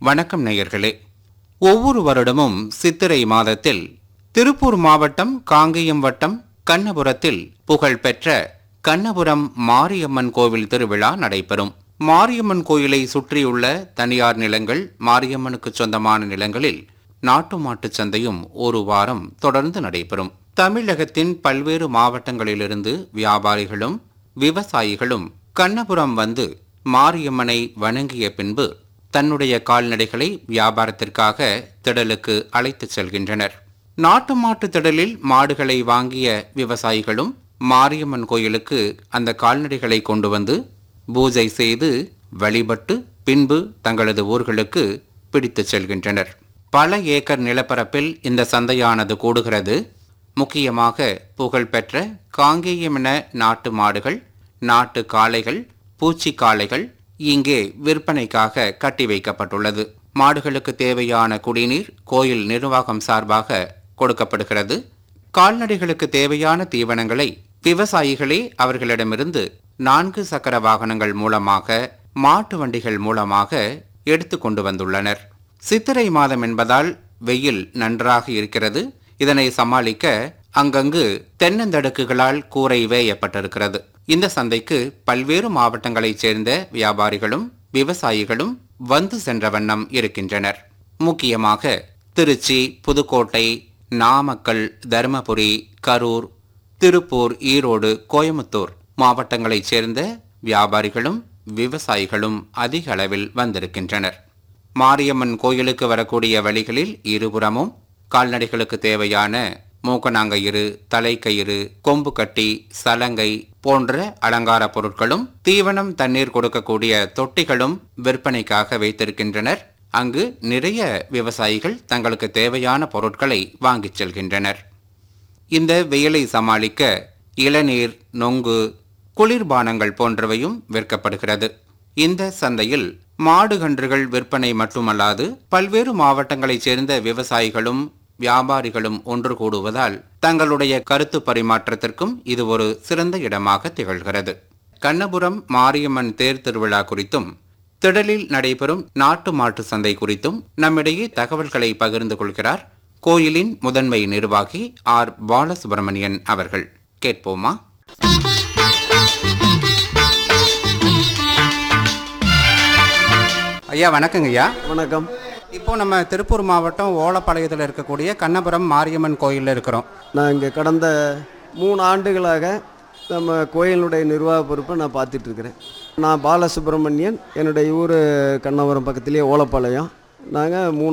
வணக்கம் நேயர்களே ஒவ்வொரு வருடமும் சித்திரை மாதத்தில் திருப்பூர் மாவட்டம் காங்கேயம் வட்டம் கண்ணபுரத்தில் புகழ்பெற்ற கண்ணபுரம் மாரியம்மன் கோவில் திருவிழா நடைபெறும் மாரியம்மன் கோயிலை சுற்றியுள்ள தனியார் நிலங்கள் மாரியம்மனுக்கு சொந்தமான நிலங்களில் நாட்டு மாட்டுச் சந்தையும் ஒரு வாரம் தொடர்ந்து நடைபெறும் தமிழகத்தின் பல்வேறு மாவட்டங்களிலிருந்து வியாபாரிகளும் விவசாயிகளும் கண்ணபுரம் வந்து மாரியம்மனை வணங்கிய பின்பு தன்னுடைய கால்நடைகளை வியாபாரத்திற்காக திடலுக்கு அழைத்துச் செல்கின்றனர் நாட்டு மாட்டு திடலில் மாடுகளை வாங்கிய விவசாயிகளும் மாரியம்மன் கோயிலுக்கு அந்த கால்நடைகளை கொண்டு வந்து பூஜை செய்து வழிபட்டு பின்பு தங்களது ஊர்களுக்கு பிடித்துச் செல்கின்றனர் பல ஏக்கர் நிலப்பரப்பில் இந்த சந்தையானது கூடுகிறது முக்கியமாக புகழ்பெற்ற காங்கேயமென நாட்டு மாடுகள் நாட்டு காளைகள் பூச்சி காளைகள் இங்கே விற்பனைக்காக கட்டி வைக்கப்பட்டுள்ளது மாடுகளுக்கு தேவையான குடிநீர் கோயில் நிர்வாகம் சார்பாக கொடுக்கப்படுகிறது கால்நடைகளுக்கு தேவையான தீவனங்களை விவசாயிகளே அவர்களிடமிருந்து நான்கு சக்கர வாகனங்கள் மூலமாக மாட்டு வண்டிகள் மூலமாக எடுத்து கொண்டு வந்துள்ளனர் சித்திரை மாதம் என்பதால் வெயில் நன்றாக இருக்கிறது இதனை சமாளிக்க அங்கங்கு தென்னந்தடுக்குகளால் கூரை வேயப்பட்டிருக்கிறது இந்த சந்தைக்கு பல்வேறு மாவட்டங்களைச் சேர்ந்த வியாபாரிகளும் விவசாயிகளும் வந்து சென்ற வண்ணம் இருக்கின்றனர் முக்கியமாக திருச்சி புதுக்கோட்டை நாமக்கல் தருமபுரி கரூர் திருப்பூர் ஈரோடு கோயமுத்தூர் மாவட்டங்களைச் சேர்ந்த வியாபாரிகளும் விவசாயிகளும் அதிக அளவில் வந்திருக்கின்றனர் மாரியம்மன் கோயிலுக்கு வரக்கூடிய வழிகளில் இருபுறமும் கால்நடைகளுக்கு தேவையான மூக்கணாங்கயிறு தலைக்கயிறு கொம்பு கட்டி சலங்கை போன்ற அலங்கார பொருட்களும் தீவனம் தண்ணீர் கொடுக்கக்கூடிய தொட்டிகளும் விற்பனைக்காக வைத்திருக்கின்றனர் அங்கு நிறைய விவசாயிகள் தங்களுக்கு தேவையான பொருட்களை வாங்கிச் செல்கின்றனர் இந்த வெயிலை சமாளிக்க இளநீர் நொங்கு குளிர்பானங்கள் போன்றவையும் விற்கப்படுகிறது இந்த சந்தையில் மாடு கன்றுகள் விற்பனை மட்டுமல்லாது பல்வேறு மாவட்டங்களைச் சேர்ந்த விவசாயிகளும் வியாபாரிகளும் ஒன்று கூடுவதால் தங்களுடைய கருத்து பரிமாற்றத்திற்கும் இது ஒரு சிறந்த இடமாக திகழ்கிறது கண்ணபுரம் மாரியம்மன் தேர் திருவிழா குறித்தும் திடலில் நடைபெறும் நாட்டு மாட்டு சந்தை குறித்தும் நம்மிடையே தகவல்களை பகிர்ந்து கொள்கிறார் கோயிலின் முதன்மை நிர்வாகி ஆர் பாலசுப்பிரமணியன் அவர்கள் கேட்போமா ஐயா வணக்கங்க ஐயா வணக்கம் இப்போ நம்ம திருப்பூர் மாவட்டம் ஓலப்பாளையத்தில் இருக்கக்கூடிய கண்ணபுரம் மாரியம்மன் கோயிலில் இருக்கிறோம் நான் இங்கே கடந்த மூணு ஆண்டுகளாக நம்ம கோயிலுடைய நிர்வாக பொறுப்பை நான் பார்த்துட்டு இருக்கிறேன் நான் பாலசுப்ரமணியன் என்னுடைய ஊர் கண்ணபுரம் பக்கத்துலேயே ஓலப்பாளையம் நாங்கள் மூணு